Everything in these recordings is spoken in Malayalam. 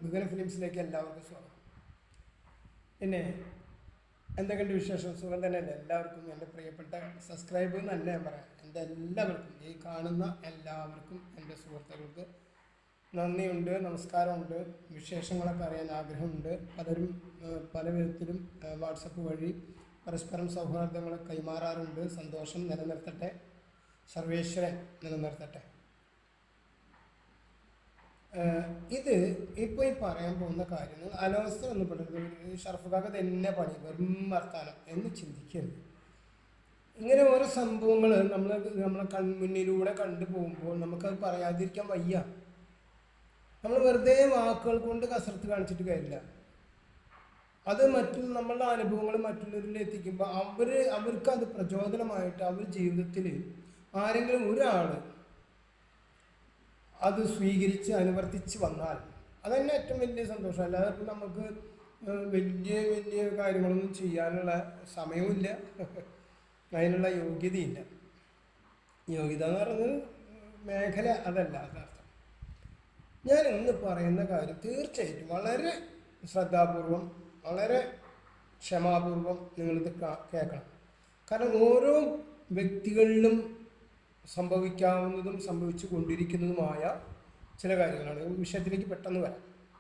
ഗഗന ഫിലിംസിലേക്ക് എല്ലാവർക്കും സ്വാഗതം പിന്നെ എന്തൊക്കെയുണ്ട് വിശേഷം സുഖം തന്നെയല്ലേ എല്ലാവർക്കും എൻ്റെ പ്രിയപ്പെട്ട സബ്സ്ക്രൈബ് എന്ന് തന്നെ ഞാൻ പറയാം എൻ്റെ എല്ലാവർക്കും ഈ കാണുന്ന എല്ലാവർക്കും എൻ്റെ സുഹൃത്തുക്കൾക്ക് നന്ദിയുണ്ട് നമസ്കാരമുണ്ട് വിശേഷങ്ങളൊക്കെ അറിയാൻ ആഗ്രഹമുണ്ട് പലരും ഏഹ്, പല വിധത്തിലും ഏഹ്, വാട്സപ്പ് വഴി പരസ്പരം സൗഹാർദ്ദങ്ങൾ കൈമാറാറുണ്ട് സന്തോഷം നിലനിർത്തട്ടെ സർവേശ്വരൻ നിലനിർത്തട്ടെ ഏഹ് ഇത് ഇപ്പോൾ ഈ പറയാൻ പോകുന്ന കാര്യങ്ങൾ അനവസ്ഥ എന്ന് പറയുന്നത് ഈ ഷർഫുകാക്ക് തന്നെ പണി വെറും വർത്താനം എന്ന് ചിന്തിക്കരുത് ഇങ്ങനെ ഓരോ സംഭവങ്ങൾ നമ്മൾ നമ്മളെ കൺമുന്നിലൂടെ കണ്ടു പോകുമ്പോൾ നമുക്കത് പറയാതിരിക്കാൻ വയ്യ നമ്മൾ വെറുതെ വാക്കുകൾ കൊണ്ട് കസരത്ത് കാണിച്ചിട്ട് കാര്യമില്ല അത് മറ്റുള്ള നമ്മളുടെ അനുഭവങ്ങൾ മറ്റുള്ളവരിൽ എത്തിക്കുമ്പോൾ അവർ അവർക്ക് അത് പ്രചോദനമായിട്ട് അവർ ജീവിതത്തിൽ ആരെങ്കിലും ഒരാൾ അത് സ്വീകരിച്ച് അനുവർത്തിച്ച് വന്നാൽ അതന്നെ ഏറ്റവും വലിയ സന്തോഷം അല്ലാതെ ഇപ്പം നമുക്ക് ഏഹ്, വലിയ വലിയ കാര്യങ്ങളൊന്നും ചെയ്യാനുള്ള സമയവുമില്ല അതിനുള്ള യോഗ്യതയില്ല യോഗ്യത എന്ന് പറയുന്നത് മേഖല അതല്ല അതർത്ഥം ഞാൻ ഇന്ന് പറയുന്ന കാര്യം തീർച്ചയായിട്ടും വളരെ ശ്രദ്ധാപൂർവം വളരെ ക്ഷമാപൂർവം നിങ്ങളിത് കാ- കേൾക്കണം കാരണം ഓരോ വ്യക്തികളിലും സംഭവിക്കാവുന്നതും സംഭവിച്ചു കൊണ്ടിരിക്കുന്നതുമായ ചില കാര്യങ്ങളാണ് ഈ വിഷയത്തിലേക്ക് പെട്ടെന്ന് വരാം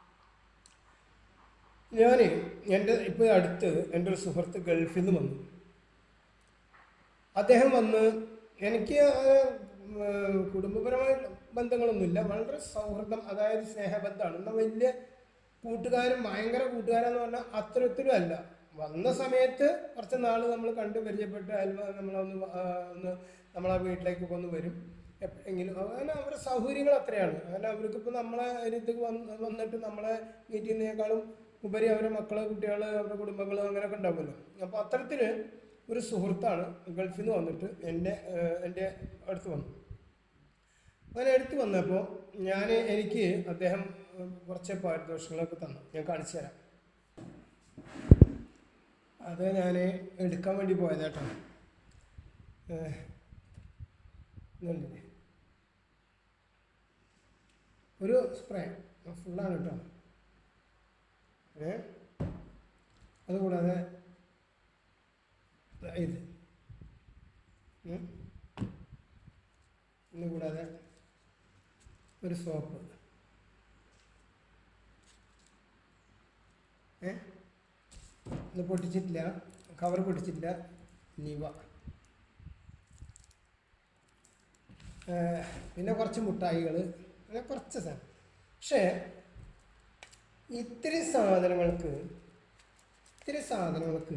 ഞാൻ എൻ്റെ ഇപ്പോൾ അടുത്ത് എൻ്റെ ഒരു സുഹൃത്ത് ഗൾഫിൽ നിന്ന് വന്നു അദ്ദേഹം വന്ന് എനിക്ക് ആ, ഉം, കുടുംബപരമായ ബന്ധങ്ങളൊന്നുമില്ല വളരെ സൗഹൃദം അതായത് സ്നേഹബന്ധമാണ് എന്നാൽ വലിയ കൂട്ടുകാരും ഭയങ്കര കൂട്ടുകാരെന്ന് പറഞ്ഞാൽ അത്തരത്തിലും അല്ല വന്ന സമയത്ത് കുറച്ച് നാൾ നമ്മൾ കണ്ട് പരിചയപ്പെട്ട് അയൽവ നമ്മളൊന്ന് വ- ആ, ഒന്ന് നമ്മളെ വീട്ടിലേക്കൊക്കെ ഒന്ന് വരും എപ്പോഴെങ്കിലും അങ്ങനെ അവരുടെ സൗകര്യങ്ങൾ അത്രയാണ് അങ്ങനെ അവർക്കിപ്പോൾ നമ്മളെ ഒരിടത്തേക്ക് വന്ന് വന്നിട്ട് നമ്മളെ മീറ്റ് ചെയ്യുന്നതിനേക്കാളും ഉപരി അവരുടെ മക്കൾ കുട്ടികൾ അവരുടെ കുടുംബങ്ങൾ അങ്ങനെയൊക്കെ ഉണ്ടാവുമല്ലോ അപ്പോൾ അത്തരത്തിൽ ഒരു സുഹൃത്താണ് ഗൾഫിൽ നിന്ന് വന്നിട്ട് എൻ്റെ ഏഹ്, എൻ്റെ അടുത്ത് വന്നു അങ്ങനെ അടുത്ത് വന്നപ്പോൾ ഞാൻ എനിക്ക് അദ്ദേഹം ഏഹ്, കുറച്ച് പാരിതോഷികളൊക്കെ തന്നു ഞാൻ കാണിച്ചു തരാം അത് ഞാൻ എടുക്കാൻ വേണ്ടി പോയതാട്ടോ ഏഹ്, ഇതുണ്ടില്ലേ? ഒരു സ്പ്രേ ഫുള്ളാണ് കേട്ടോ ഏ അതുകൂടാതെ ഇത് ഉം. ഇത് കൂടാതെ ഒരു സോപ്പ് ഏ ഇത് പൊട്ടിച്ചിട്ടില്ല കവർ പൊട്ടിച്ചിട്ടില്ല നിവ ഏ, പിന്നെ കുറച്ച് മുട്ടായികൾ അങ്ങനെ കുറച്ച് സാധനം പക്ഷേ ഇത്തിരി സാധനങ്ങൾക്ക് ഇത്തിരി സാധനങ്ങൾക്ക്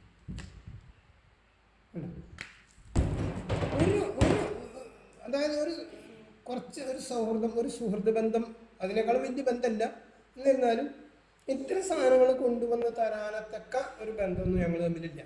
ഉണ്ട്. ഒരു ഒരു അതായത് ഒരു കുറച്ച് ഒരു സൗഹൃദം ഒരു സുഹൃത്ത് ബന്ധം അതിനേക്കാളും വലിയ ബന്ധമല്ല എന്നിരുന്നാലും ഇത്തരം സാധനങ്ങൾ കൊണ്ടുവന്ന് തരാനത്തക്ക ഒരു ബന്ധമൊന്നും ഞങ്ങൾ തമ്മിലില്ല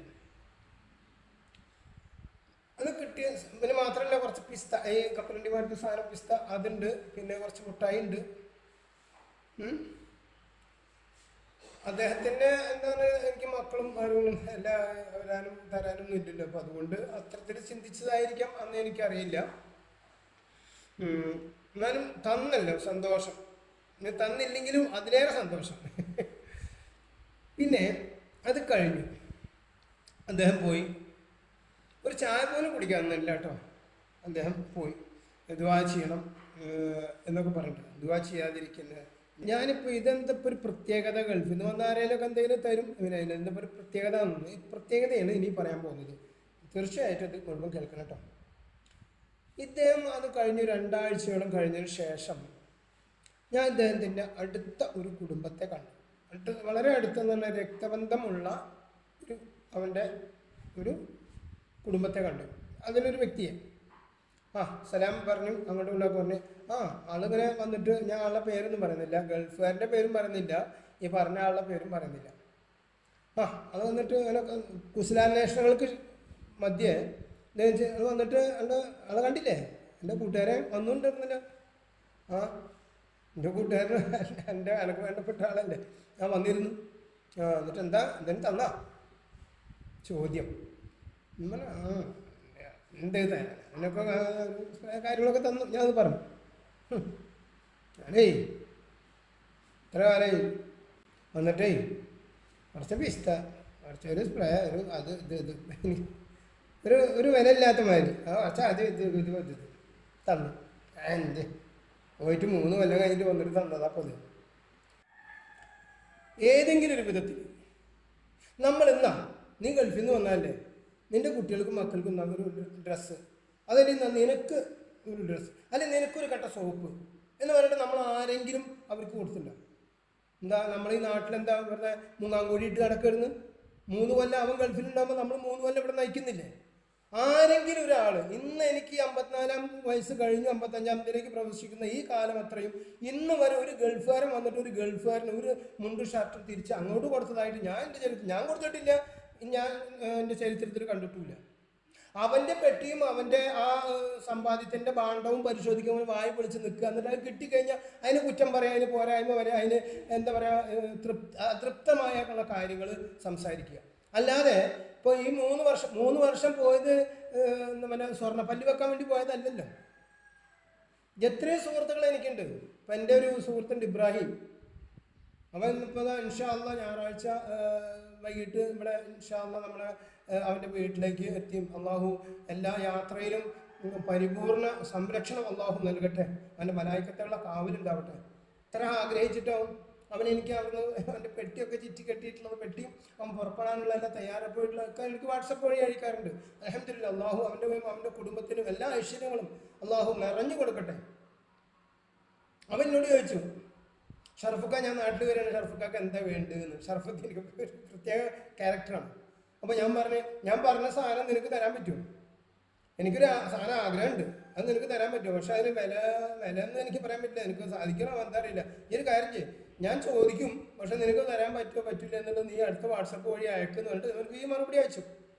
അത് കിട്ടിയ പിന്നെ മാത്രമല്ല കുറച്ച് പിസ്ത ഈ കപ്പലണ്ടി പോലത്തെ സാധനം പിസ്ത അതുണ്ട് പിന്നെ കുറച്ച് മുട്ടായി ഉണ്ട് ഉം. അദ്ദേഹത്തിൻ്റെ എന്താണ് എനിക്ക് മക്കളും ആരും എല്ലാ വരാനും തരാനൊന്നും ഇല്ലല്ലോ അപ്പം അതുകൊണ്ട് അത്തരത്തിൽ ചിന്തിച്ചതായിരിക്കാം അന്ന് എനിക്കറിയില്ല ഉം. എന്നാലും തന്നല്ലോ സന്തോഷം ഇനി തന്നില്ലെങ്കിലും അതിലേറെ സന്തോഷം പിന്നെ അത് കഴിഞ്ഞു അദ്ദേഹം പോയി ഒരു ചായ പോലും കുടിക്കാമെന്നില്ല കേട്ടോ അദ്ദേഹം പോയി ദുവാ ചെയ്യണം ഏഹ് എന്നൊക്കെ പറഞ്ഞിട്ട് ദുവാ ചെയ്യാതിരിക്കുന്നത് ഞാനിപ്പോൾ ഇതെന്തപ്പോൾ ഒരു പ്രത്യേകത ഗൾഫിൽ നിന്ന് വന്ന ആരെങ്കിലുമൊക്കെ എന്തെങ്കിലും തരും പിന്നെ ഇതിനെന്തപ്പോൾ ഒരു പ്രത്യേകത എന്നത് ഈ പ്രത്യേകതയാണ് ഇനി പറയാൻ പോകുന്നത് തീർച്ചയായിട്ടും ഇത് മുഴുവൻ കേൾക്കണം കേട്ടോ ഇദ്ദേഹം അത് കഴിഞ്ഞ് രണ്ടാഴ്ചയോളം കഴിഞ്ഞതിന് ശേഷം ഞാൻ ഇദ്ദേഹത്തിൻ്റെ അടുത്ത ഒരു കുടുംബത്തെ കണ്ടു അടുത്ത് വളരെ അടുത്തെന്ന് പറഞ്ഞാൽ രക്തബന്ധമുള്ള ഒരു അവൻ്റെ ഒരു കുടുംബത്തെ കണ്ടു അതിലൊരു വ്യക്തിയെ ആ സലാം പറഞ്ഞു അങ്ങോട്ടും ഇങ്ങോട്ടും പറഞ്ഞു ആ ആളിങ്ങനെ വന്നിട്ട് ഞാൻ ആളുടെ പേരൊന്നും പറയുന്നില്ല ഗൾഫുകാരൻ്റെ പേരും പറയുന്നില്ല ഈ പറഞ്ഞ ആളുടെ പേരും പറയുന്നില്ല ആ അത് വന്നിട്ട് അങ്ങനെ കുശലാന്വേഷണങ്ങൾക്ക് മധ്യേ എന്താ വെച്ചാൽ അത് വന്നിട്ട് എൻ്റെ ആളെ കണ്ടില്ലേ എൻ്റെ കൂട്ടുകാരെ വന്നുകൊണ്ടിരുന്നില്ല ആ എൻ്റെ കൂട്ടുകാരൻ എൻ്റെ എനക്ക് വേണ്ടപ്പെട്ട ആളല്ലേ ഞാൻ വന്നിരുന്നു ആ എന്നിട്ട് എന്താ എന്തെങ്കിലും തന്നാ ചോദ്യം നമ്മൾ ആ എന്ത് തരാൻ എന്നൊക്കെ കാര്യങ്ങളൊക്കെ തന്നു ഞാനത് പറഞ്ഞു ഹും. ഞാനേ എത്ര കാലമായി വന്നിട്ടേ കുറച്ച് പിസ്ത കുറച്ച് ഒരു സ്പ്രേ ഒരു അത് ഇത് ഇത് ഒരു ഒരു വില ഇല്ലാത്ത മാതിരി ആ കുറച്ച് അത് ഇത് ഇത് ഇത് ഇത് തന്നു ആ, എന്ത് പോയിട്ട് മൂന്ന് കൊല്ലം കഴിഞ്ഞിട്ട് വന്നിട്ട് തന്നതാ അപ്പോൾ ഇത് ഏതെങ്കിലും ഒരു വിധത്തിൽ നമ്മൾ എന്നാ നീ ഗൾഫിൽ നിന്ന് വന്നാലേ നിന്റെ കുട്ടികൾക്കും മക്കൾക്കും എന്നാ ഒരു ഡ്രസ്സ് അതല്ലെങ്കിൽ നിനക്ക് ഒരു ഡ്രസ്സ് അല്ലെങ്കിൽ നിനക്കൊരു കട്ട സോപ്പ് എന്ന് പറഞ്ഞിട്ട് നമ്മൾ ആരെങ്കിലും അവർക്ക് കൊടുത്തില്ല എന്താ നമ്മൾ ഈ നാട്ടിലെന്താ വെറുതെ മൂന്നാം കോടി ഇട്ട് കിടക്കരുന്ന് മൂന്ന് കൊല്ലം അവൻ ഗൾഫിലുണ്ടാകുമ്പോൾ നമ്മൾ മൂന്ന് കൊല്ലം ഇവിടെ നയിക്കുന്നില്ലേ ആരെങ്കിലും ഒരാൾ ഇന്ന് എനിക്ക് അമ്പത്തിനാലാം വയസ്സ് കഴിഞ്ഞു അമ്പത്തഞ്ചാമത്തിലേക്ക് പ്രവേശിക്കുന്ന ഈ കാലം അത്രയും ഇന്ന് വരെ ഒരു ഗൾഫുകാരൻ വന്നിട്ട് ഒരു ഗൾഫുകാരന് ഒരു മുണ്ട് ഷർട്ട് തിരിച്ച് അങ്ങോട്ട് കൊടുത്തതായിട്ട് ഞാൻ എൻ്റെ ചരിത്രം ഞാൻ കൊടുത്തിട്ടില്ല ഞാൻ ഏഹ്, എൻ്റെ ചരിത്രത്തിൽ കണ്ടിട്ടില്ല അവൻ്റെ പെട്ടിയും അവൻ്റെ ആ ഏഹ്, സമ്പാദ്യത്തിൻ്റെ ഭാണ്ഡവും പരിശോധിക്കുമ്പോൾ വായി പൊളിച്ച് നിൽക്കുക എന്നിട്ട് അത് കിട്ടിക്കഴിഞ്ഞാൽ അതിന് കുറ്റം പറയാം അതിന് പോരായ്മ വരെ അതിന് എന്താ പറയുക തൃപ്ത അതൃപ്തമായുള്ള കാര്യങ്ങൾ സംസാരിക്കുക അല്ലാതെ ഇപ്പോൾ ഈ മൂന്ന് വർഷം മൂന്ന് വർഷം പോയത് ഏഹ്, എന്താ പറയുക സ്വർണ്ണപ്പല്ലി വെക്കാൻ വേണ്ടി പോയതല്ലല്ലോ എത്രയും സുഹൃത്തുക്കൾ എനിക്കുണ്ട് ഇപ്പം എൻ്റെ ഒരു സുഹൃത്തുണ്ട് ഇബ്രാഹിം അവൻ ഇപ്പോൾ ഇൻഷാല്ല ഞായറാഴ്ച ആ, വൈകിട്ട് ഇവിടെ ഇൻഷാല്ല നമ്മളെ ആ, അവൻ്റെ വീട്ടിലേക്ക് എത്തി അള്ളാഹു എല്ലാ യാത്രയിലും ഉം, പരിപൂർണ സംരക്ഷണം അള്ളാഹു നൽകട്ടെ അവൻ്റെ മലായിക്കത്തുള്ള കാവലുണ്ടാവട്ടെ ഇത്ര ആഗ്രഹിച്ചിട്ടോ അവൻ എനിക്ക് അവിടുന്ന് അവൻ്റെ പെട്ടിയൊക്കെ ചുറ്റി കെട്ടിയിട്ടുള്ളത് പെട്ടിയും അവൻ പുറപ്പെടാനുള്ള എല്ലാ തയ്യാറെടുപ്പുകളൊക്കെ എനിക്ക് വാട്സപ്പ് വഴി അയക്കാറുണ്ട് അലഹമില്ല അള്ളാഹു അവൻ്റെ അവൻ്റെ കുടുംബത്തിനും എല്ലാ ഐശ്വര്യങ്ങളും അള്ളാഹു നിറഞ്ഞു കൊടുക്കട്ടെ അവൻ എന്നോട് ചോദിച്ചു ഷർഫുക്ക ഞാൻ നാട്ടിൽ വരികയാണ് ഷർഫുക്കാക്ക് എന്താ വേണ്ടതെന്ന് ഷർഫുക്ക് എനിക്ക് ഒരു പ്രത്യേക ക്യാരക്ടറാണ് അപ്പോൾ ഞാൻ പറഞ്ഞു ഞാൻ പറഞ്ഞ സാധനം നിനക്ക് തരാൻ പറ്റുമോ എനിക്കൊരു ആ- സാധനം ആഗ്രഹമുണ്ട് അത് നിനക്ക് തരാൻ പറ്റുമോ പക്ഷെ അതിന് വില വില എന്ന് എനിക്ക് പറയാൻ പറ്റില്ല എനിക്ക് സാധിക്കണോ എന്താ അറിയില്ല ഈ ഒരു കാര്യം ചെയ്യും ഞാൻ ചോദിക്കും പക്ഷെ നിനക്ക് തരാൻ പറ്റുമോ പറ്റില്ല എന്നുള്ളത് നീ അടുത്ത വാട്സപ്പ് വഴി അയക്കുന്നു പറഞ്ഞിട്ട് നിനക്ക് ഈ മറുപടി അയച്ചു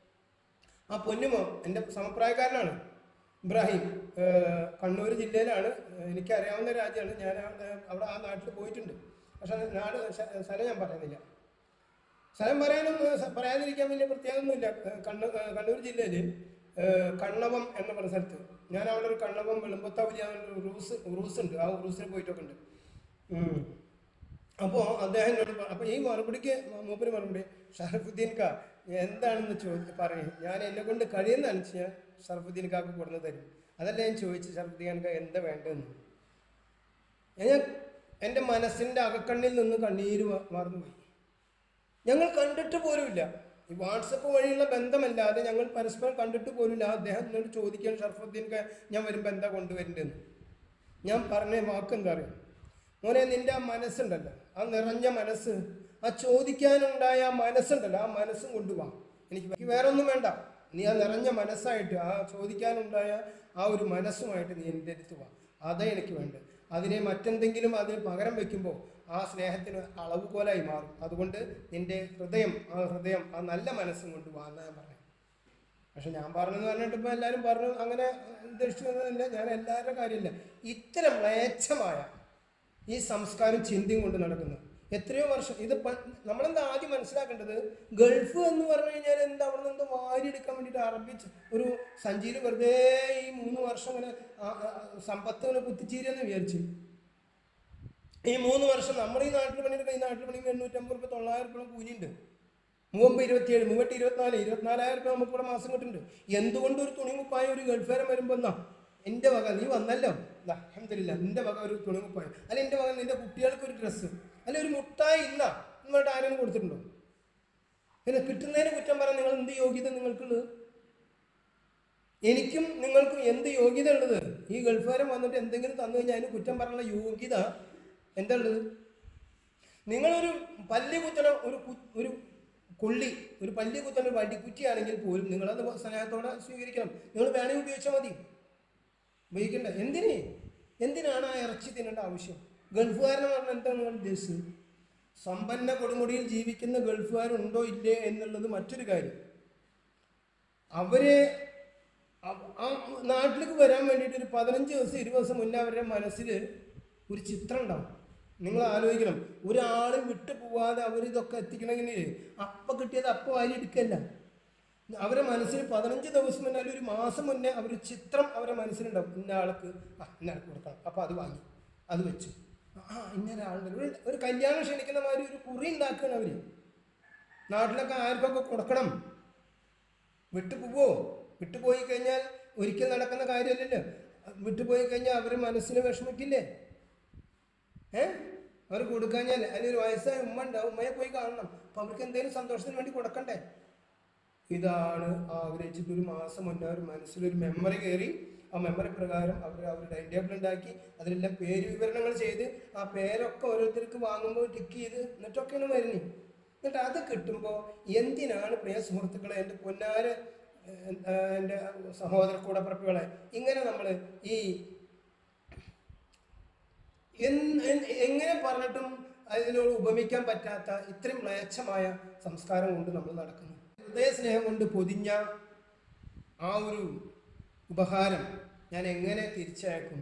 ആ പൊന്നുമോ എൻ്റെ സമപ്രായക്കാരനാണ് ഇബ്രാഹിം ഏഹ് കണ്ണൂർ ജില്ലയിലാണ് ഏഹ് എനിക്കറിയാവുന്ന രാജ്യമാണ് ഞാൻ അവിടെ അവിടെ ആ നാട്ടിൽ പോയിട്ടുണ്ട് പക്ഷെ നാട് ശ- സ്ഥലം ഞാൻ പറയുന്നില്ല സ്ഥലം പറയാനൊന്നും സ- പറയാതിരിക്കാൻ വലിയ പ്രത്യേകമൊന്നുമില്ല ഏഹ് കണ്ണൂർ ഏഹ് കണ്ണൂർ ജില്ലയിൽ കണ്ണവം എന്ന് പറഞ്ഞ സ്ഥലത്ത് ഞാൻ അവിടെ ഒരു കണ്ണവം വെളുമ്പത്താവില്ല ഒരു റൂസ് റൂസ് ഉണ്ട് ആ റൂസിൽ പോയിട്ടൊക്കെ ഉണ്ട് ഉം. അപ്പോൾ അദ്ദേഹം എന്നോട് പ- അപ്പോൾ ഈ മറുപടിക്ക് മൂപ്പര് മറുപടി ഷറഫുദ്ദീൻ കാ എന്താണെന്ന് ചോദി പറയും ഞാൻ എന്നെ കൊണ്ട് കഴിയുന്നതാണ് ഞാൻ ഷറഫുദ്ദീൻ കാക്ക് കൊടുന്ന് തരും അതല്ല ഞാൻ ചോദിച്ചു ഷറഫുദ്ദീൻ കാ എന്താ വേണ്ടതെന്ന് ഞാൻ എൻ്റെ മനസ്സിൻ്റെ അകക്കണ്ണിൽ നിന്ന് കണ്ണീര് വ- മറന്നുപോയി ഞങ്ങൾ കണ്ടിട്ട് പോലുമില്ല ഈ വാട്സപ്പ് വഴിയുള്ള ബന്ധമല്ലാതെ ഞങ്ങൾ പരസ്പരം കണ്ടിട്ട് പോലുമില്ല അദ്ദേഹം എന്നോട് ചോദിക്കാൻ ഷർഫുദ്ദീൻ കാ ഞാൻ വരുമ്പോൾ എന്താ കൊണ്ടുവരേണ്ടതെന്ന് ഞാൻ പറഞ്ഞ വാക്ക് എന്താ അറിയാം മോനെ നിന്റെ ആ മനസ്സുണ്ടല്ലോ ആ നിറഞ്ഞ മനസ്സ് ആ ചോദിക്കാനുണ്ടായ ആ മനസ്സുണ്ടല്ലോ ആ മനസ്സും കൊണ്ടുപോവാ എനിക്ക് എനിക്ക് വേറെ ഒന്നും വേണ്ട നീ ആ നിറഞ്ഞ മനസ്സായിട്ട് ആ ചോദിക്കാനുണ്ടായ ആ ഒരു മനസ്സുമായിട്ട് നീ എൻ്റെ അടുത്ത് വാ അതേ എനിക്ക് വേണ്ടത് അതിനെ മറ്റെന്തെങ്കിലും അതിന് പകരം വെക്കുമ്പോൾ ആ സ്നേഹത്തിന് അളവുകോലായി മാറും അതുകൊണ്ട് നിന്റെ ഹൃദയം ആ ഹൃദയം ആ നല്ല മനസ്സും കൊണ്ട് വാ എന്നാ ഞാൻ പറഞ്ഞു പക്ഷെ ഞാൻ പറഞ്ഞെന്ന് പറഞ്ഞിട്ട് ഇപ്പോൾ എല്ലാവരും പറഞ്ഞു അങ്ങനെ ഉദ്ദേശിക്കുന്നതല്ല ഞാൻ എല്ലാവരുടെ കാര്യമില്ല ഇത്തരം മ്ലേച്ഛമായ ഈ സംസ്കാരം ചിന്തയും കൊണ്ട് നടക്കുന്നു എത്രയോ വർഷം ഇത് പ- നമ്മളെന്താ ആദ്യം മനസ്സിലാക്കേണ്ടത് ഗൾഫ് എന്ന് പറഞ്ഞു കഴിഞ്ഞാൽ എന്താ അവിടെ നിന്ന് എന്തോ വാരിയെടുക്കാൻ വേണ്ടിയിട്ട് അറബി ച- ഒരു സഞ്ചിയിൽ വെറുതെ ഈ മൂന്ന് വർഷം ഇങ്ങനെ ആ- ആ- ആ സമ്പത്ത് ഇങ്ങനെ കുത്തിച്ചീരെന്ന് വിചാരിച്ചു ഈ മൂന്ന് വർഷം നമ്മൾ ഈ നാട്ടിൽ പണിയെടുക്കുക ഈ നാട്ടിൽ പണി എണ്ണൂറ്റമ്പത് റുപ്യ തൊള്ളായിരം റുപ്യ കൂലിയുണ്ട് മൂവമ്പ് ഇരുപത്തിയേഴ് മൂവെട്ട് ഇരുപത്തിനാല് ഇരുപത്തിനാലായിരം റുപ്യ നമുക്കിവിടെ മാസം കിട്ടുന്നുണ്ട് എന്തുകൊണ്ട് ഒരു തുണി കുപ്പായ ഒരു ഗൾഫുകാരൻ വരുമ്പോൾ എന്നാ എൻ്റെ വക നീ വന്നല്ലോ അഹമ്മദില്ല നിന്റെ വക ഒരു തുണി കുപ്പായം അല്ല എൻ്റെ വക നിന്റെ കുട്ടികൾക്ക് ഒരു ഡ്രസ്സ് അല്ല ഒരു മുട്ടായി ഇന്ന എന്നിട്ട് ആരെങ്കിലും കൊടുത്തിട്ടുണ്ടോ പിന്നെ കിട്ടുന്നതിന് കുറ്റം പറയാൻ നിങ്ങൾ എന്ത് യോഗ്യത നിങ്ങൾക്കുള്ളത് എനിക്കും നിങ്ങൾക്കും എന്ത് യോഗ്യത ഉള്ളത് ഈ ഗൾഫുകാരൻ വന്നിട്ട് എന്തെങ്കിലും തന്നു കഴിഞ്ഞാൽ അതിന് കുറ്റം പറയാനുള്ള യോഗ്യത എന്താ ഉള്ളത് നിങ്ങളൊരു പല്ലി കുത്തണ ഒരു കു- ഒരു കൊള്ളി ഒരു പല്ലി കുത്തണ ഒരു വടിക്കുറ്റിയാണെങ്കിൽ പോലും നിങ്ങളത് സ്നേഹത്തോടെ സ്വീകരിക്കണം നിങ്ങൾ വേണമെങ്കിൽ ഉപയോഗിച്ചാൽ മതി ഉപയോഗിക്കണ്ട എന്തിന് എന്തിനാണ് ആ ഇറച്ചി തിന്നേണ്ട ആവശ്യം ഗൾഫുകാരെന്ന് പറഞ്ഞാൽ എന്താണ് നിങ്ങൾ ഉദ്ദേശിച്ചത് സമ്പന്ന കൊടുമുടിയിൽ ജീവിക്കുന്ന ഗൾഫുകാരുണ്ടോ ഇല്ലേ എന്നുള്ളത് മറ്റൊരു കാര്യം അവരെ അവ- ആ നാട്ടിലേക്ക് വരാൻ വേണ്ടിയിട്ട് ഒരു പതിനഞ്ച് ദിവസം ഇരുപത് ദിവസം മുന്നേ അവരുടെ മനസ്സിൽ ഒരു ചിത്രം ഉണ്ടാവും നിങ്ങൾ ആലോചിക്കണം ഒരാൾ വിട്ടു പോവാതെ അവരിതൊക്കെ എത്തിക്കണമെങ്കിൽ അപ്പം കിട്ടിയത് അപ്പം വാരി എടുക്കല്ല അവരെ മനസ്സിൽ പതിനഞ്ച് ദിവസം മുന്നേ അല്ലെങ്കിൽ ഒരു മാസം മുന്നേ അവർ ചിത്രം അവരെ മനസ്സിലുണ്ടാവും ഇന്ന ആൾക്ക് ആ ഇന്ന ആൾക്ക് കൊടുക്കണം അപ്പോൾ അത് വാങ്ങി അത് വെച്ചു ആ ഇന്നൊരാളുണ്ട് ഒരു ഒരു കല്യാണം ക്ഷണിക്കുന്ന മാതിരി ഒരു കുറി ഉണ്ടാക്കുകയാണ് അവര് നാട്ടിലൊക്കെ ആർക്കൊക്കെ കൊടുക്കണം വിട്ടുപോവോ വിട്ടുപോയി കഴിഞ്ഞാൽ ഒരിക്കൽ നടക്കുന്ന കാര്യമല്ലല്ലോ വിട്ടുപോയി കഴിഞ്ഞാൽ അവർ മനസ്സിന് വിഷമിക്കില്ലേ ഏ അവർ കൊടുക്കാഞ്ഞാൽ അല്ലെങ്കിൽ ഒരു വയസ്സായ ഉമ്മ ഉണ്ടാവും ഉമ്മയെ പോയി കാണണം അപ്പൊ അവർക്ക് എന്തെങ്കിലും സന്തോഷത്തിന് വേണ്ടി കൊടുക്കണ്ടേ ഇതാണ് ആഗ്രഹിച്ചിട്ട് ഒരു മാസം മുന്നേ ഒരു മനസ്സിലൊരു മെമ്മറി കയറി ആ മെമ്മറി പ്രകാരം അവർ അവർ ടൈം ടേബിൾ ഉണ്ടാക്കി അതിലെല്ലാം പേര് വിവരണങ്ങൾ ചെയ്ത് ആ പേരൊക്കെ ഓരോരുത്തർക്ക് വാങ്ങുമ്പോൾ ടിക്ക് ചെയ്ത് എന്നിട്ടൊക്കെയാണ് വരുന്നത് എന്നിട്ട് അത് കിട്ടുമ്പോൾ എന്തിനാണ് പ്രിയ സുഹൃത്തുക്കളെ എൻ്റെ പൊന്നാര എൻ്റെ സഹോദര കൂടപ്പിറപ്പുകളെ ഇങ്ങനെ നമ്മൾ ഈ എന്ന് എന്ന് എങ്ങനെ പറഞ്ഞിട്ടും അതിനോട് ഉപമിക്കാൻ പറ്റാത്ത ഇത്രയും മ്ലേച്ഛമായ സംസ്കാരം കൊണ്ട് നമ്മൾ നടക്കുന്നു ഹൃദയസ്നേഹം കൊണ്ട് പൊതിഞ്ഞ ആ ഒരു ഉപഹാരം ഞാൻ എങ്ങനെ തിരിച്ചയക്കും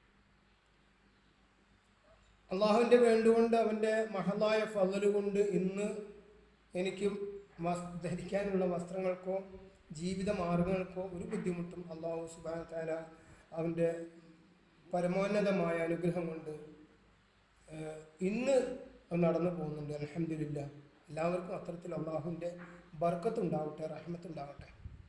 അള്ളാഹുവിൻ്റെ വേണ്ടുകൊണ്ട് അവൻ്റെ മഹലായ ഫലല് കൊണ്ട് ഇന്ന് എനിക്ക് വസ് ധരിക്കാനുള്ള വസ്ത്രങ്ങൾക്കോ ജീവിത മാർഗങ്ങൾക്കോ ഒരു ബുദ്ധിമുട്ടും അള്ളാഹു സുബാന താര അവൻ്റെ പരമോന്നതമായ അനുഗ്രഹം കൊണ്ട് ഏഹ്, ഇന്ന് അത് നടന്നു പോകുന്നുണ്ട് അലഹമില്ല എല്ലാവർക്കും അത്തരത്തിൽ അള്ളാഹുവിൻ്റെ ബർക്കത്തുണ്ടാവട്ടെ റഹ്മത്തുണ്ടാവട്ടെ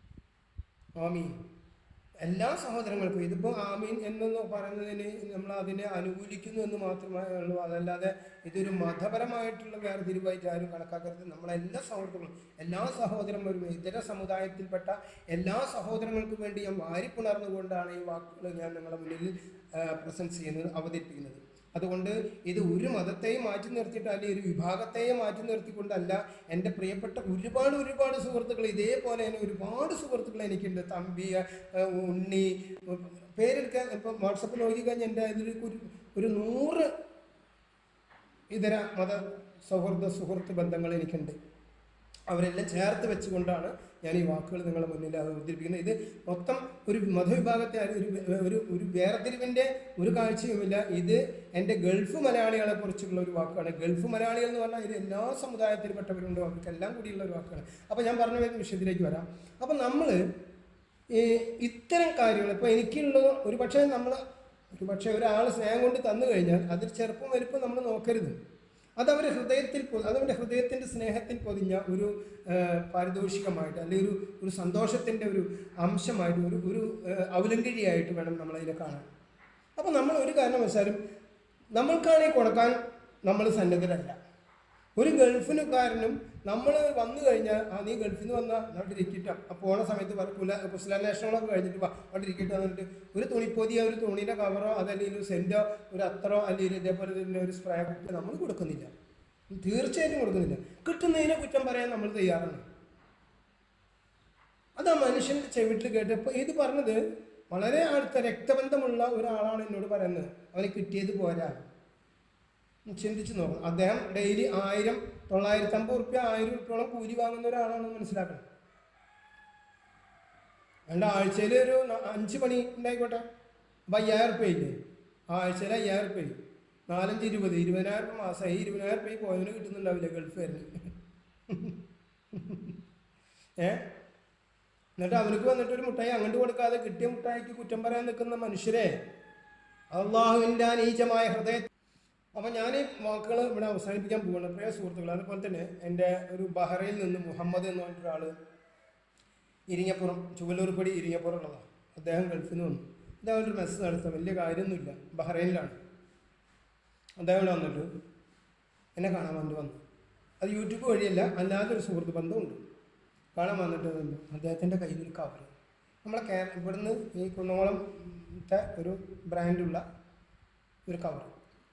ആമീൻ എല്ലാ സഹോദരങ്ങൾക്കും ഇതിപ്പോൾ ആമീൻ എന്ന് പറയുന്നതിന് നമ്മൾ അതിനെ അനുകൂലിക്കുന്നു എന്ന് മാത്രമേ ഉള്ളൂ അതല്ലാതെ ഇതൊരു മതപരമായിട്ടുള്ള വേർതിരിവായിട്ട് ആരും കണക്കാക്കരുത് നമ്മളെല്ലാ സഹോദരങ്ങളും എല്ലാ സഹോദരന്മാരും ഇതര സമുദായത്തിൽപ്പെട്ട എല്ലാ സഹോദരങ്ങൾക്കും വേണ്ടി ഞാൻ വാരിപ്പുണർന്നുകൊണ്ടാണ് ഈ വാക്കുകൾ ഞാൻ നിങ്ങളുടെ മുന്നിൽ പ്രസൻസ് ചെയ്യുന്നത് അവതരിപ്പിക്കുന്നത് അതുകൊണ്ട് ഇത് ഒരു മതത്തെയും മാറ്റി നിർത്തിയിട്ട് അല്ലെങ്കിൽ ഒരു വിഭാഗത്തെയും മാറ്റി നിർത്തിക്കൊണ്ടല്ല എൻ്റെ പ്രിയപ്പെട്ട ഒരുപാട് ഒരുപാട് സുഹൃത്തുക്കൾ ഇതേപോലെ തന്നെ ഒരുപാട് സുഹൃത്തുക്കൾ എനിക്കുണ്ട് തമ്പി ഏഹ്, ഉണ്ണി പേരെടുക്കാൻ ഇപ്പം വാട്സപ്പിൽ നോക്കിക്കഴിഞ്ഞാൽ എൻ്റെ അതിൽ ഒരു ഒരു നൂറ് ഇതര മത സൗഹൃദ സുഹൃത്ത് ബന്ധങ്ങൾ എനിക്കുണ്ട് അവരെല്ലാം ചേർത്ത് വെച്ചുകൊണ്ടാണ് ഞാൻ ഈ വാക്കുകൾ നിങ്ങളുടെ മുന്നിൽ അവതരിപ്പിക്കുന്നത് ഇത് മൊത്തം ഒരു മതവിഭാഗത്തെ ഒരു ഒരു ഒരു വേർതിരിവിൻ്റെ ഒരു കാഴ്ചയുമില്ല ഇത് എൻ്റെ ഗൾഫ് മലയാളികളെ കുറിച്ചുള്ള ഒരു വാക്കാണ് ഗൾഫ് മലയാളികൾ എന്ന് പറഞ്ഞാൽ ഇത് എല്ലാ സമുദായത്തിൽപ്പെട്ടവരുണ്ട് അവർക്കെല്ലാം കൂടിയുള്ള ഒരു വാക്കാണ് അപ്പോൾ ഞാൻ പറഞ്ഞ വിഷയത്തിലേക്ക് വരാം അപ്പോൾ നമ്മൾ ഈ ഇത്തരം കാര്യങ്ങൾ ഇപ്പോൾ എനിക്കുള്ളത് ഒരു പക്ഷേ നമ്മൾ ഒരു പക്ഷേ ഒരാൾ സ്നേഹം കൊണ്ട് തന്നു കഴിഞ്ഞാൽ അതിൽ ചെറുപ്പം വലുപ്പം നമ്മൾ നോക്കരുത് അതവരുടെ ഹൃദയത്തിൽ പൊ- അതവരുടെ ഹൃദയത്തിൻ്റെ സ്നേഹത്തിൽ പൊതിഞ്ഞ ഒരു ആ, പാരിതോഷികമായിട്ട് അല്ലെങ്കിൽ ഒരു ഒരു സന്തോഷത്തിൻ്റെ ഒരു അംശമായിട്ട് ഒരു ഒരു ആ, അവലംബിനിയായിട്ട് വേണം നമ്മളതിനെ കാണാൻ അപ്പോൾ നമ്മൾ ഒരു കാരണവശാലും നമ്മൾക്കാണെങ്കിൽ കൊടുക്കാൻ നമ്മൾ സന്നദ്ധരല്ല ഒരു ഗൾഫിനുകാരനും നമ്മൾ വന്നു കഴിഞ്ഞാൽ ആ നീ ഗൾഫിൽ നിന്ന് വന്നാൽ അവിടെ ഇരിക്കട്ടോ ആ പോണ സമയത്ത് പറ- കുല കുശലാന്വേഷണങ്ങളൊക്കെ കഴിഞ്ഞിട്ട് വാ അവിടെ ഇരിക്കട്ടോ എന്നിട്ട് ഒരു തുണിപ്പൊതിയോ ഒരു തുണിയുടെ കവറോ അതല്ലെങ്കിൽ ഒരു സെൻറ്റോ ഒരു അത്തറോ അല്ലെങ്കിൽ ഇതേപോലെ തന്നെ ഒരു സ്പ്രേ കുപ്പി നമ്മൾ കൊടുക്കുന്നില്ല തീർച്ചയായിട്ടും കൊടുക്കുന്നില്ല കിട്ടുന്നതിനെ കുറ്റം പറയാൻ നമ്മൾ തയ്യാറാണ് അത് ആ മനുഷ്യൻ്റെ ചെവിട്ടിൽ കേട്ടപ്പോൾ ഇത് പറഞ്ഞത് വളരെ അടുത്ത രക്തബന്ധമുള്ള ഒരാളാണ് എന്നോട് പറയുന്നത് അവന് കിട്ടിയത് പോരാ ചിന്തിച്ച് നോക്കണം അദ്ദേഹം ഡെയിലി ആയിരം തൊള്ളായിരത്തി അമ്പത് റുപ്യ ആയിരം റുപ്യോളം കൂലി വാങ്ങുന്ന ഒരാളാണെന്ന് മനസ്സിലാക്കണം രണ്ട് ആഴ്ചയിൽ ഒരു ന- അഞ്ച് പണി ഉണ്ടായിക്കോട്ടെ അപ്പം അയ്യായിരം റുപ്യ ഇല്ലേ ആഴ്ചയിൽ അയ്യായിരം റുപ്യ നാലഞ്ച് ഇരുപത് ഇരുപതിനായിരം റുപ്യ മാസമായി ഇരുപതിനായിരം റുപ്യ പോയവന് കിട്ടുന്നുണ്ടാവില്ല ഗൾഫുകാരന് ഏ എന്നിട്ട് അവർക്ക് വന്നിട്ട് ഒരു മുട്ടായി അങ്ങോട്ട് കൊടുക്കാതെ കിട്ടിയ മുട്ടായിക്ക് കുറ്റം പറയാൻ നിൽക്കുന്ന മനുഷ്യരെ അള്ളാഹുവിൻ്റെ ആ നീചമായ ഹൃദയ അപ്പം ഞാൻ ഈ വാക്കുകൾ ഇവിടെ അവസാനിപ്പിക്കാൻ പോവുകയാണ് പ്രിയ സുഹൃത്തുക്കൾ അതുപോലെ തന്നെ എൻ്റെ ഒരു ബഹ്റയിൽ നിന്ന് മുഹമ്മദ് എന്ന് പറഞ്ഞിട്ട് ഒരാൾ ഇരിങ്ങപ്പുറം ചുവല്ലൂർപ്പടി ഇരിങ്ങപ്പുറം ഉള്ളതാണ് അദ്ദേഹം ഗൾഫിൽ നിന്ന് വന്നു അദ്ദേഹം ഒരു മെസ്സേജ് നടത്തുക വലിയ കാര്യമൊന്നുമില്ല ബഹ്റൈനിലാണ് അദ്ദേഹം ഇവിടെ വന്നിട്ട് എന്നെ കാണാൻ വേണ്ടി വന്നു അത് യൂട്യൂബ് വഴിയല്ല അല്ലാതെ ഒരു സുഹൃത്ത് ബന്ധമുണ്ട് കാണാൻ വന്നിട്ട് വന്നു അദ്ദേഹത്തിൻ്റെ കയ്യിൽ ഒരു കവർ നമ്മളെ കേര ഇവിടുന്ന് ഈ കുന്നോളത്തെ ഒരു ബ്രാൻഡുള്ള ഒരു കവർ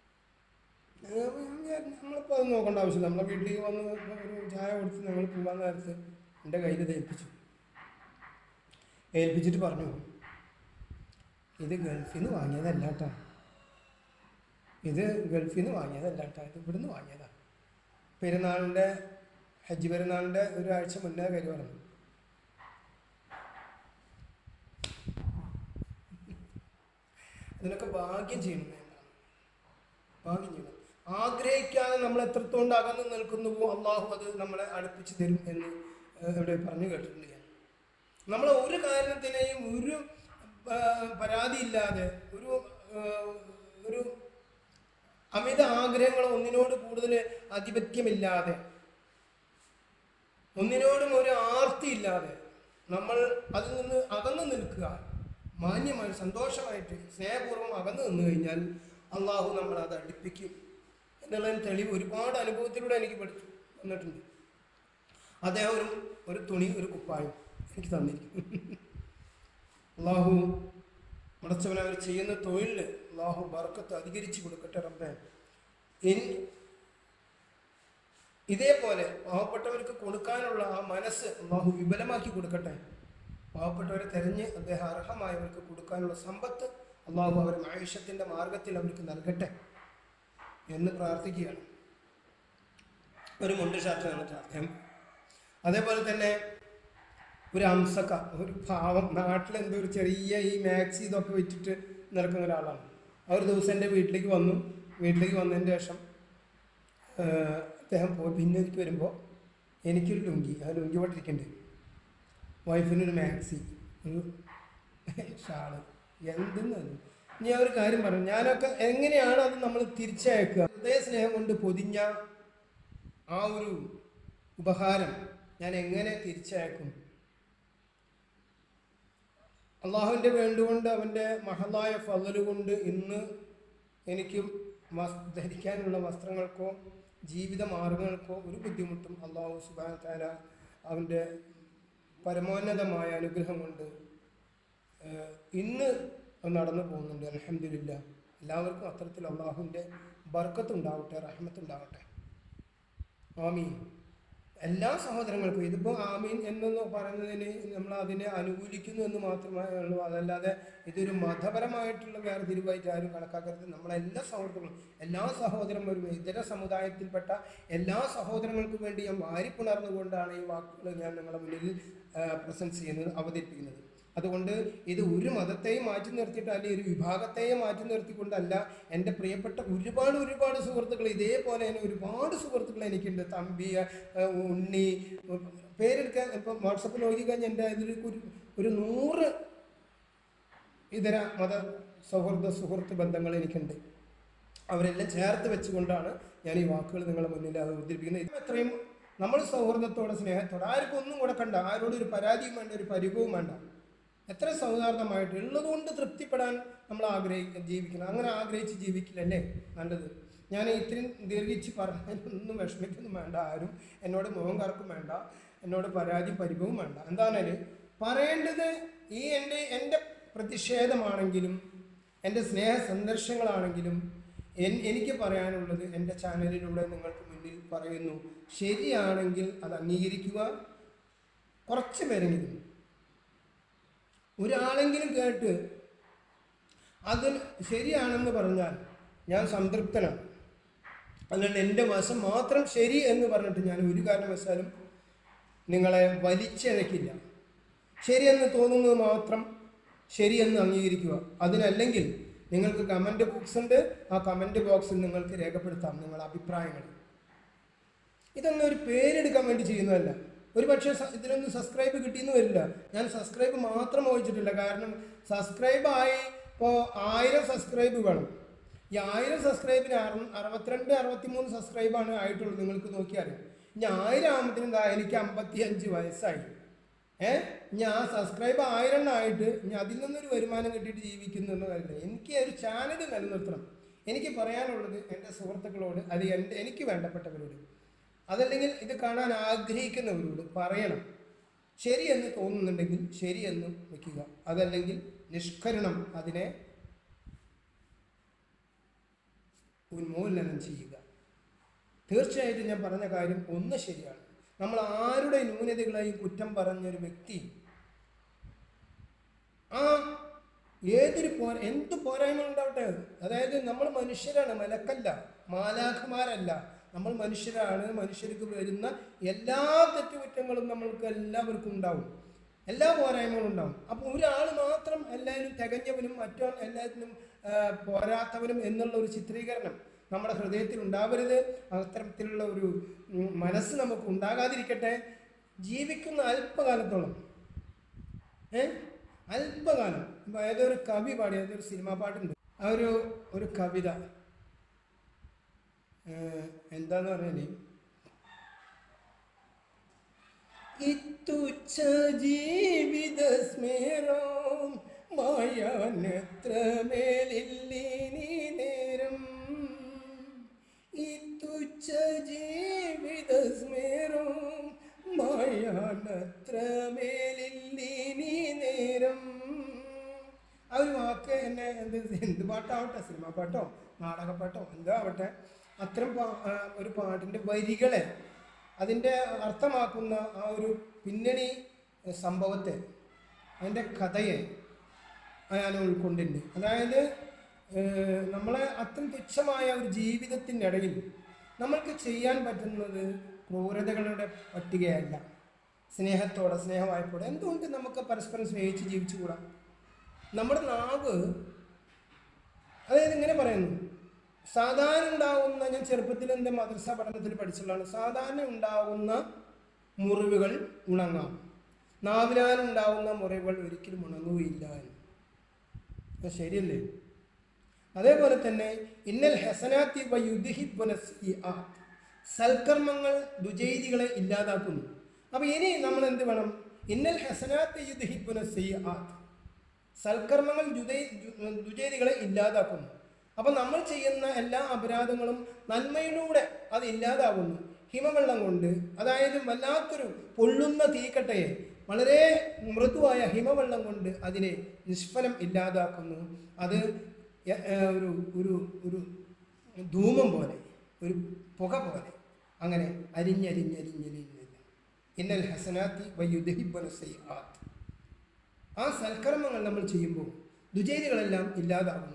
നമ്മളിപ്പോൾ അത് നോക്കേണ്ട ആവശ്യമില്ല നമ്മളെ വീട്ടിലേക്ക് വന്ന് ഒരു ചായ കൊടുത്ത് ഞങ്ങൾ പോകാൻ നേരത്ത് എൻ്റെ കയ്യിൽ ഇത് ഏൽപ്പിച്ചു ഏൽപ്പിച്ചിട്ട് പറഞ്ഞു ഇത് ഗൾഫിൽ നിന്ന് വാങ്ങിയതല്ല കേട്ടോ ഇത് ഗൾഫിൽ നിന്ന് വാങ്ങിയതല്ല കേട്ടോ ഇത് ഇവിടുന്ന് വാങ്ങിയതാണ് പെരുന്നാളിൻ്റെ ഹജ്ജ് പെരുന്നാളിൻ്റെ ഒരാഴ്ച മുന്നേ കാര്യം പറഞ്ഞു അതിനൊക്കെ ഭാഗ്യം ചെയ്യണം എന്നാണ് ഭാഗ്യം ചെയ്യണം ആഗ്രഹിക്കാതെ നമ്മൾ എത്രത്തോണ്ട് അകന്ന് നിൽക്കുന്നുവോ അള്ളാഹു അത് നമ്മളെ അടുപ്പിച്ച് തരും എന്ന് ഏഹ്, ഇവിടെ പറഞ്ഞു കേട്ടിട്ടുണ്ട് ഞാൻ നമ്മൾ ഒരു കാരണത്തിനെയും ഒരു ആ, പരാതിയില്ലാതെ ഒരു ആ, ഒരു അമിത ആഗ്രഹങ്ങൾ ഒന്നിനോട് കൂടുതൽ ആധിപത്യമില്ലാതെ ഒന്നിനോടും ഒരു ആർത്തി ഇല്ലാതെ നമ്മൾ അതിൽ നിന്ന് അകന്നു നിൽക്കുക മാന്യമായി സന്തോഷമായിട്ട് സ്നേഹപൂർവ്വം അകന്നു നിന്ന് കഴിഞ്ഞാൽ അള്ളാഹു നമ്മൾ അത് അടുപ്പിക്കും എന്നുള്ളതിന് തെളിവ് ഒരുപാട് അനുഭവത്തിലൂടെ എനിക്ക് പഠിച്ചു വന്നിട്ടുണ്ട് അദ്ദേഹം ഒരു ഒരു തുണി ഒരു കുപ്പായം എനിക്ക് തന്നിരിക്കും അള്ളാഹു മുടച്ചവൻ അവർ ചെയ്യുന്ന തൊഴിലിൽ അള്ളാഹു ബർക്കത്ത് അധികരിച്ച് കൊടുക്കട്ടെ റബ്ബേ ഇനി ഇതേപോലെ പാവപ്പെട്ടവർക്ക് കൊടുക്കാനുള്ള ആ മനസ്സ് അള്ളാഹു വിപുലമാക്കി കൊടുക്കട്ടെ പാവപ്പെട്ടവരെ തെരഞ്ഞ് അദ്ദേഹം അർഹമായവർക്ക് കൊടുക്കാനുള്ള സമ്പത്ത് അള്ളാഹു അവർ ആയുഷ്യത്തിൻ്റെ മാർഗത്തിൽ അവർക്ക് നൽകട്ടെ എന്ന് പ്രാർത്ഥിക്കുകയാണ് ഒരു മുണ്ട് ഷർട്ട് തന്നിട്ട് അദ്ദേഹം അതേപോലെ തന്നെ ഒരു അംസക്ക ഒരു പാവം നാട്ടിലെന്തോ ഒരു ചെറിയ ഈ മാക്സി ഇതൊക്കെ വെച്ചിട്ട് നടക്കുന്ന ഒരാളാണ് ആ ഒരു ദിവസം എൻ്റെ വീട്ടിലേക്ക് വന്നു വീട്ടിലേക്ക് വന്നതിന് ശേഷം ആഹ് അദ്ദേഹം പോയി പിന്നെ എനിക്ക് വരുമ്പോൾ എനിക്കൊരു ലുങ്കി ആ ലുങ്കി പോട്ടിരിക്കുന്നുണ്ട് വൈഫിനൊരു മാക്സി ഒരു ഷാള് എന്തെന്ന് ഞാൻ ഒരു കാര്യം പറഞ്ഞു ഞാനൊക്കെ എങ്ങനെയാണ് അത് നമ്മൾ തിരിച്ചയക്കുക ഹൃദയ സ്നേഹം കൊണ്ട് പൊതിഞ്ഞ ആ ഒരു ഉപഹാരം ഞാൻ എങ്ങനെ തിരിച്ചയക്കും അള്ളാഹുവിൻ്റെ വേണ്ടുകൊണ്ട് അവൻ്റെ മഹലായ ഫലല് കൊണ്ട് ഇന്ന് എനിക്ക് വസ് ധരിക്കാനുള്ള വസ്ത്രങ്ങൾക്കോ ജീവിത മാർഗങ്ങൾക്കോ ഒരു ബുദ്ധിമുട്ടും അള്ളാഹു സുബാൻ താല അവൻ്റെ പരമോന്നതമായ അനുഗ്രഹം കൊണ്ട് ഏഹ്, ഇന്ന് അത് നടന്നു പോകുന്നുണ്ട് അലഹമില്ല എല്ലാവർക്കും അത്തരത്തിൽ അള്ളാഹുവിൻ്റെ ബർക്കത്തുണ്ടാവട്ടെ റഹ്മത്തുണ്ടാവട്ടെ ആമീൻ എല്ലാ സഹോദരങ്ങൾക്കും ഇതിപ്പോൾ ആമീൻ എന്ന് പറയുന്നതിന് നമ്മൾ അതിനെ അനുകൂലിക്കുന്നു എന്ന് മാത്രമേ ഉള്ളൂ അതല്ലാതെ ഇതൊരു മതപരമായിട്ടുള്ള വേർതിരിവായിട്ട് ആരും കണക്കാക്കരുത് നമ്മളെല്ലാ സഹോദരങ്ങളും എല്ലാ സഹോദരന്മാരും ഇതര സമുദായത്തിൽപ്പെട്ട എല്ലാ സഹോദരങ്ങൾക്കും വേണ്ടി ഞാൻ വാരിപ്പുണർന്നുകൊണ്ടാണ് ഈ വാക്കുകൾ ഞാൻ നിങ്ങളുടെ മുന്നിൽ പ്രസൻസ് ചെയ്യുന്നത് അവതരിപ്പിക്കുന്നത് അതുകൊണ്ട് ഇത് ഒരു മതത്തെയും മാറ്റി നിർത്തിയിട്ട് അല്ലെങ്കിൽ ഒരു വിഭാഗത്തെയും മാറ്റി നിർത്തിക്കൊണ്ടല്ല എൻ്റെ പ്രിയപ്പെട്ട ഒരുപാട് ഒരുപാട് സുഹൃത്തുക്കൾ ഇതേപോലെ തന്നെ ഒരുപാട് സുഹൃത്തുക്കൾ എനിക്കുണ്ട് തമ്പി ആ, ഉണ്ണി പേരെടുക്കാൻ ഇപ്പം വാട്സപ്പിൽ നോക്കിക്കഴിഞ്ഞാൽ എൻ്റെ അതിൽ ഒരു ഒരു നൂറ് ഇതര മത സൗഹൃദ സുഹൃത്ത് ബന്ധങ്ങൾ എനിക്കുണ്ട് അവരെല്ലാം ചേർത്ത് വെച്ചുകൊണ്ടാണ് ഞാൻ ഈ വാക്കുകൾ നിങ്ങളുടെ മുന്നിൽ അവതരിപ്പിക്കുന്നത് ഇത് എത്രയും നമ്മൾ സൗഹൃദത്തോടെ സ്നേഹത്തോടെ ആർക്കും ഒന്നും കൊടുക്കണ്ട ആരോടും ഒരു പരാതിയും വേണ്ട ഒരു പരിഭവവും വേണ്ട എത്ര സൗഹാർദ്ദമായിട്ട് ഉള്ളതുകൊണ്ട് തൃപ്തിപ്പെടാൻ നമ്മൾ ആഗ്രഹിക്കുക ജീവിക്കണം അങ്ങനെ ആഗ്രഹിച്ച് ജീവിക്കില്ലല്ലേ നല്ലത് ഞാൻ ഇത്രയും ദീർഘിച്ച് പറഞ്ഞൊന്നും വിഷമിക്കൊന്നും വേണ്ട ആരും എന്നോട് മുഖം കറക്കും വേണ്ട എന്നോട് പരാതി പരിഭവവും വേണ്ട എന്താണേല് പറയേണ്ടത് ഈ എൻ്റെ എൻ്റെ പ്രതിഷേധമാണെങ്കിലും എൻ്റെ സ്നേഹ സന്ദർശങ്ങളാണെങ്കിലും എൻ- എനിക്ക് പറയാനുള്ളത് എൻ്റെ ചാനലിലൂടെ നിങ്ങൾക്ക് മുന്നിൽ പറയുന്നു ശരിയാണെങ്കിൽ അത് അംഗീകരിക്കുക കുറച്ച് പേരെങ്കിലും ഒരാളെങ്കിലും കേട്ട് അത് ശരിയാണെന്ന് പറഞ്ഞാൽ ഞാൻ സംതൃപ്തനാണ് അല്ലാണ്ട് എൻ്റെ വശം മാത്രം ശരി എന്ന് പറഞ്ഞിട്ട് ഞാൻ ഒരു കാരണവശാലും നിങ്ങളെ വലിച്ചഴക്കില്ല ശരിയെന്ന് തോന്നുന്നത് മാത്രം ശരിയെന്ന് അംഗീകരിക്കുക അതിനല്ലെങ്കിൽ നിങ്ങൾക്ക് കമൻറ്റ് ബോക്സ് ഉണ്ട് ആ കമൻറ്റ് ബോക്സിൽ നിങ്ങൾക്ക് രേഖപ്പെടുത്താം നിങ്ങളുടെ അഭിപ്രായങ്ങൾ ഇതൊന്നും ഒരു പേരെടുക്കാൻ വേണ്ടി ചെയ്യുന്നതല്ല ഒരു പക്ഷേ സ- ഇതിനൊന്നും സബ്സ്ക്രൈബ് കിട്ടിയെന്ന് വരില്ല ഞാൻ സബ്സ്ക്രൈബ് മാത്രം വഹിച്ചിട്ടില്ല കാരണം സബ്സ്ക്രൈബ് ആയി ഇപ്പോൾ ആയിരം സബ്സ്ക്രൈബ് വേണം ഈ ആയിരം സബ്സ്ക്രൈബിന് അറു അറുപത്തിരണ്ട് അറുപത്തിമൂന്ന് സബ്സ്ക്രൈബാണ് ആയിട്ടുള്ളൂ നിങ്ങൾക്ക് നോക്കിയാൽ ഇനി ആയിരം ആകുമ്പോഴത്തേനും എന്താ എനിക്ക് അമ്പത്തി അഞ്ച് വയസ്സായി ഏ ഇനി ആ സബ്സ്ക്രൈബ് ആയിരം എണ്ണം ആയിട്ട് ഇനി അതിൽ നിന്നൊരു വരുമാനം കിട്ടിയിട്ട് ജീവിക്കുന്നു എന്ന് കാര്യമില്ല എനിക്ക് ഒരു ചാനൽ നിലനിർത്തണം എനിക്ക് പറയാനുള്ളത് എൻ്റെ സുഹൃത്തുക്കളോട് അത് എൻ്റെ എനിക്ക് വേണ്ടപ്പെട്ടവരോട് അതല്ലെങ്കിൽ ഇത് കാണാൻ ആഗ്രഹിക്കുന്നവരോട് പറയണം ശരിയെന്ന് തോന്നുന്നുണ്ടെങ്കിൽ ശരിയെന്ന് വെക്കുക അതല്ലെങ്കിൽ നിഷ്കരണം അതിനെ ഉന്മൂലനം ചെയ്യുക തീർച്ചയായിട്ടും ഞാൻ പറഞ്ഞ കാര്യം ഒന്ന് ശരിയാണ് നമ്മൾ ആരുടെ ന്യൂനതകളെയും കുറ്റം പറഞ്ഞൊരു വ്യക്തി ആ ഏതൊരു പോര എന്ത് പോരായ്മ ഉണ്ടാവട്ടെ അതായത് നമ്മൾ മനുഷ്യരാണ് മലക്കല്ല മാലാഖമാരല്ല നമ്മൾ മനുഷ്യരാണ് മനുഷ്യർക്ക് വരുന്ന എല്ലാ തെറ്റുകുറ്റങ്ങളും നമ്മൾക്ക് എല്ലാവർക്കും ഉണ്ടാവും എല്ലാ പോരായ്മകളും ഉണ്ടാവും അപ്പോൾ ഒരാൾ മാത്രം എല്ലാവരും തികഞ്ഞവനും മറ്റോ എല്ലാത്തിനും ആ, പോരാത്തവനും എന്നുള്ള ഒരു ചിത്രീകരണം നമ്മുടെ ഹൃദയത്തിൽ ഉണ്ടാവരുത് അത്തരത്തിലുള്ള ഒരു ഉം, മനസ്സ് നമുക്ക് ഉണ്ടാകാതിരിക്കട്ടെ ജീവിക്കുന്ന അല്പകാലത്തോളം ഏ അല്പകാലം ഇപ്പൊ ഏതൊരു കവി പാടി അതൊരു സിനിമാ പാട്ടുണ്ട് ആ ഒരു ഒരു കവിത ഏഹ്, എന്താന്ന് പറഞ്ഞാൽ ഇത്തുച്ഛ ജീവിത സ്മേരം മായാനത്ര മേലില്ലിനി നേരം ഇത്തുച്ഛ ജീവിത സ്മേരം മായാനത്ര മേലില്ലിനി നേരം ആ ഒരു വാക്ക് എന്നെ എന്ത് എന്ത് പാട്ടാവട്ടെ സിനിമാ പാട്ടോ നാടകപ്പാട്ടോ എന്തോ ആവട്ടെ അത്തരം പാ ആ, ഒരു പാട്ടിൻ്റെ വരികളെ അതിൻ്റെ അർത്ഥമാക്കുന്ന ആ ഒരു പിന്നണി എ, സംഭവത്തെ അതിൻ്റെ കഥയെ ഞാൻ ഉൾക്കൊണ്ടിട്ടുണ്ട് അതായത് ഏഹ്, നമ്മളെ അത്ര തുച്ഛമായ ഒരു ജീവിതത്തിൻ്റെ ഇടയിൽ നമ്മൾക്ക് ചെയ്യാൻ പറ്റുന്നത് ക്രൂരതകളുടെ പട്ടികയല്ല സ്നേഹത്തോടെ സ്നേഹവായ്പോടെ എന്തുകൊണ്ട് നമുക്ക് പരസ്പരം സ്നേഹിച്ച് ജീവിച്ചുകൂടാ നമ്മുടെ നാവ് അതായത് ഇങ്ങനെ പറയുന്നു സാധാരണ ഉണ്ടാകുന്ന ഞാൻ ചെറുപ്പത്തിൽ എൻ്റെ മദ്രസ പഠനത്തിൽ പഠിച്ചിട്ടുള്ളതാണ് സാധാരണ ഉണ്ടാകുന്ന മുറിവുകൾ ഉണങ്ങാം നാവിലാനുണ്ടാവുന്ന മുറിവുകൾ ഒരിക്കലും ഉണങ്ങുകയില്ല എന്ന് അത് ശരിയല്ലേ അതേപോലെ തന്നെ ഇന്നൽ ഹസനാത്തി വയുദ്ഹിബുന സൽക്കർമ്മങ്ങൾ ദുജൈതികളെ ഇല്ലാതാക്കുന്നു അപ്പൊ ഇനി നമ്മൾ എന്ത് വേണം ഇന്നൽ ഹസനാത്തി യുദ്ഹിബുന സൽക്കർമ്മങ്ങൾ ജുദൈ ജു- ദുജൈതികളെ ഇല്ലാതാക്കുന്നു അപ്പം നമ്മൾ ചെയ്യുന്ന എല്ലാ അപരാധങ്ങളും നന്മയിലൂടെ അത് ഇല്ലാതാകുന്നു ഹിമവെള്ളം കൊണ്ട് അതായത് വല്ലാത്തൊരു പൊള്ളുന്ന തീക്കട്ടയെ വളരെ മൃദുവായ ഹിമവെള്ളം കൊണ്ട് അതിനെ നിഷ്ഫലം ഇല്ലാതാക്കുന്നു അത് യ- ഏ, ഒരു ഒരു ഒരു ധൂമം പോലെ ഒരു പുക പോലെ അങ്ങനെ അരിഞ്ഞരിഞ്ഞരിഞ്ഞരിഞ്ഞില്ല ഇന്നൽ ഹസനാത്തി വയുദ്ഹിബുന സയ്യാത്ത് ആ സൽക്കർമ്മങ്ങൾ നമ്മൾ ചെയ്യുമ്പോൾ ദുചേരികളെല്ലാം ഇല്ലാതാകുന്നു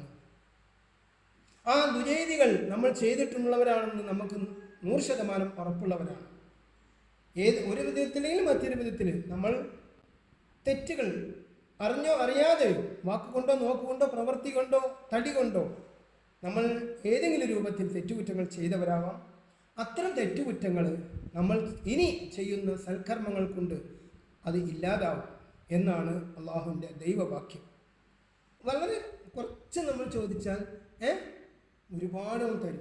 ആ ദുചേരികൾ നമ്മൾ ചെയ്തിട്ടുള്ളവരാണെന്ന് നമുക്ക് നൂറ് ശതമാനം ഉറപ്പുള്ളവരാണ് ഏത് ഒരു വിധത്തിലെങ്കിലും മറ്റൊരു വിധത്തിൽ നമ്മൾ തെറ്റുകൾ അറിഞ്ഞോ അറിയാതെയോ വാക്കുകൊണ്ടോ നോക്കുകൊണ്ടോ പ്രവൃത്തി കൊണ്ടോ തടി കൊണ്ടോ നമ്മൾ ഏതെങ്കിലും രൂപത്തിൽ തെറ്റുകുറ്റങ്ങൾ ചെയ്തവരാവാം അത്തരം തെറ്റുകുറ്റങ്ങൾ നമ്മൾ ഇനി ചെയ്യുന്ന സൽക്കർമ്മങ്ങൾ കൊണ്ട് അത് ഇല്ലാതാവും എന്നാണ് അള്ളാഹുവിൻ്റെ ദൈവവാക്യം വളരെ കുറച്ച് നമ്മൾ ചോദിച്ചാൽ ഏ ഒരുപാട് അവൻ തരും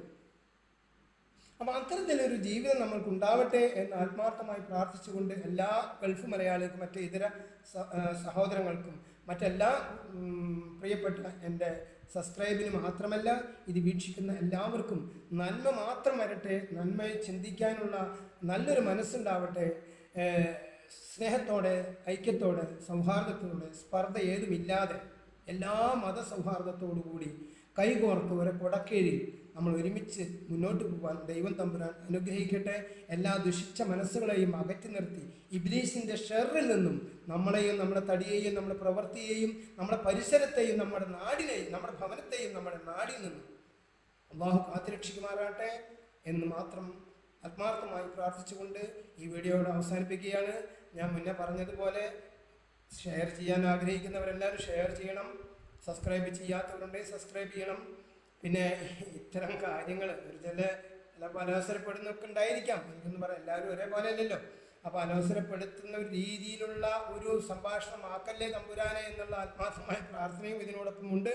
അപ്പം അത്തരത്തിലൊരു ജീവിതം നമ്മൾക്ക് ഉണ്ടാവട്ടെ എന്ന് ആത്മാർത്ഥമായി പ്രാർത്ഥിച്ചുകൊണ്ട് എല്ലാ ഗൾഫ് മലയാളികൾക്കും മറ്റ് ഇതര സ- ആ, സഹോദരങ്ങൾക്കും മറ്റെല്ലാ ഉം, പ്രിയപ്പെട്ട എൻ്റെ സബ്സ്ക്രൈബിന് മാത്രമല്ല ഇത് വീക്ഷിക്കുന്ന എല്ലാവർക്കും നന്മ മാത്രം വരട്ടെ നന്മയെ ചിന്തിക്കാനുള്ള നല്ലൊരു മനസ്സുണ്ടാവട്ടെ ഏഹ്, സ്നേഹത്തോടെ ഐക്യത്തോടെ സൗഹാർദ്ദത്തോടെ സ്പർദ്ധ ഏതുമില്ലാതെ എല്ലാ മതസൗഹാർദ്ദത്തോടു കൂടി കൈകോർത്ത് ഒരു കൊടക്കേഴിൽ നമ്മൾ ഒരുമിച്ച് മുന്നോട്ട് പോകാൻ ദൈവം തമ്പുരാൻ അനുഗ്രഹിക്കട്ടെ എല്ലാ ദുഷിച്ച മനസ്സുകളെയും അകറ്റി നിർത്തി ഇബ്ലീസിൻ്റെ ഷെറിൽ നിന്നും നമ്മളെയും നമ്മുടെ തടിയെയും നമ്മുടെ പ്രവൃത്തിയെയും നമ്മുടെ പരിസരത്തെയും നമ്മുടെ നാടിനെയും നമ്മുടെ ഭവനത്തെയും നമ്മുടെ നാടിൽ നിന്നും അള്ളാഹു കാത്തുരക്ഷിക്കുമാറാട്ടെ എന്ന് മാത്രം ആത്മാർത്ഥമായി പ്രാർത്ഥിച്ചുകൊണ്ട് ഈ വീഡിയോയുടെ അവസാനിപ്പിക്കുകയാണ് ഞാൻ മുന്നേ പറഞ്ഞതുപോലെ ഷെയർ ചെയ്യാൻ ആഗ്രഹിക്കുന്നവരെല്ലാവരും ഷെയർ ചെയ്യണം സബ്സ്ക്രൈബ് ചെയ്യാത്തവരുണ്ടെങ്കിൽ സബ്സ്ക്രൈബ് ചെയ്യണം പിന്നെ ഇത്തരം കാര്യങ്ങൾ ഒരു ചില ചിലപ്പോൾ അനവസരപ്പെടുന്നൊക്കെ ഉണ്ടായിരിക്കാം എനിക്കൊന്നും പറയാം എല്ലാവരും ഒരേപോലെ അല്ലല്ലോ അപ്പോൾ അനവസരപ്പെടുത്തുന്ന ഒരു രീതിയിലുള്ള ഒരു സംഭാഷണമാക്കല്ലേ തമ്പുരാനെ എന്നുള്ള ആത്മാർത്ഥമായ പ്രാർത്ഥനയും ഇതിനോടൊപ്പമുണ്ട്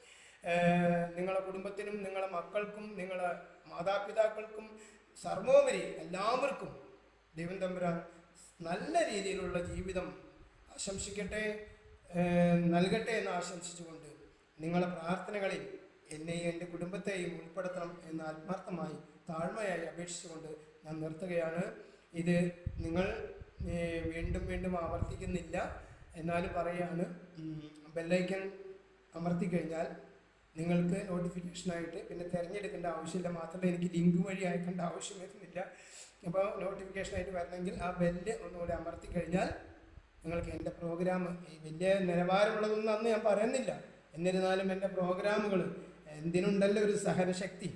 ഏഹ് നിങ്ങളെ കുടുംബത്തിനും നിങ്ങളെ മക്കൾക്കും നിങ്ങളെ മാതാപിതാക്കൾക്കും സർവോപരി എല്ലാവർക്കും ദൈവം തമ്പുരാൻ നല്ല രീതിയിലുള്ള ജീവിതം ആശംസിക്കട്ടെ ഏഹ് നൽകട്ടെ എന്ന് ആശംസിച്ചുകൊണ്ട് നിങ്ങളെ പ്രാർത്ഥനകളിൽ എന്നെയും എൻ്റെ കുടുംബത്തെയും ഉൾപ്പെടുത്തണം എന്ന് ആത്മാർത്ഥമായി താഴ്മയായി അപേക്ഷിച്ചുകൊണ്ട് ഞാൻ നിർത്തുകയാണ് ഇത് നിങ്ങൾ ഏഹ് വീണ്ടും വീണ്ടും ആവർത്തിക്കുന്നില്ല എന്നാലും പറയാണ് ബെല്ലൈക്കൻ അമർത്തി കഴിഞ്ഞാൽ നിങ്ങൾക്ക് നോട്ടിഫിക്കേഷനായിട്ട് പിന്നെ തിരഞ്ഞെടുക്കേണ്ട ആവശ്യമില്ല മാത്രമല്ല എനിക്ക് ലിങ്ക് വഴി അയക്കേണ്ട ആവശ്യം വരുന്നില്ല അപ്പോൾ നോട്ടിഫിക്കേഷനായിട്ട് വരണമെങ്കിൽ ആ ബെല്ല് ഒന്നുകൂടി അമർത്തി കഴിഞ്ഞാൽ നിങ്ങൾക്ക് എൻ്റെ പ്രോഗ്രാം ഈ വലിയ നിലവാരമുള്ളതൊന്നും അന്ന് ഞാൻ പറയുന്നില്ല എന്നിരുന്നാലും എൻ്റെ പ്രോഗ്രാമുകൾ എന്തിനുണ്ടല്ലോ ഒരു സഹനശക്തി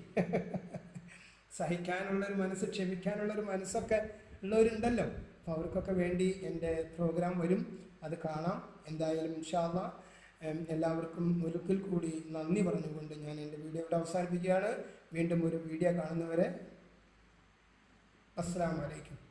സഹിക്കാനുള്ളൊരു മനസ്സ് ക്ഷമിക്കാനുള്ളൊരു മനസ്സൊക്കെ ഉള്ളവരുണ്ടല്ലോ അപ്പോൾ അവർക്കൊക്കെ വേണ്ടി എൻ്റെ പ്രോഗ്രാം വരും അത് കാണാം എന്തായാലും ഇൻഷാല്ല എല്ലാവർക്കും ഒരിക്കൽ കൂടി നന്ദി പറഞ്ഞുകൊണ്ട് ഞാൻ എൻ്റെ വീഡിയോ ഇവിടെ അവസാനിപ്പിക്കുകയാണ് വീണ്ടും ഒരു വീഡിയോ കാണുന്നവരെ അസ്സാം വലൈക്കും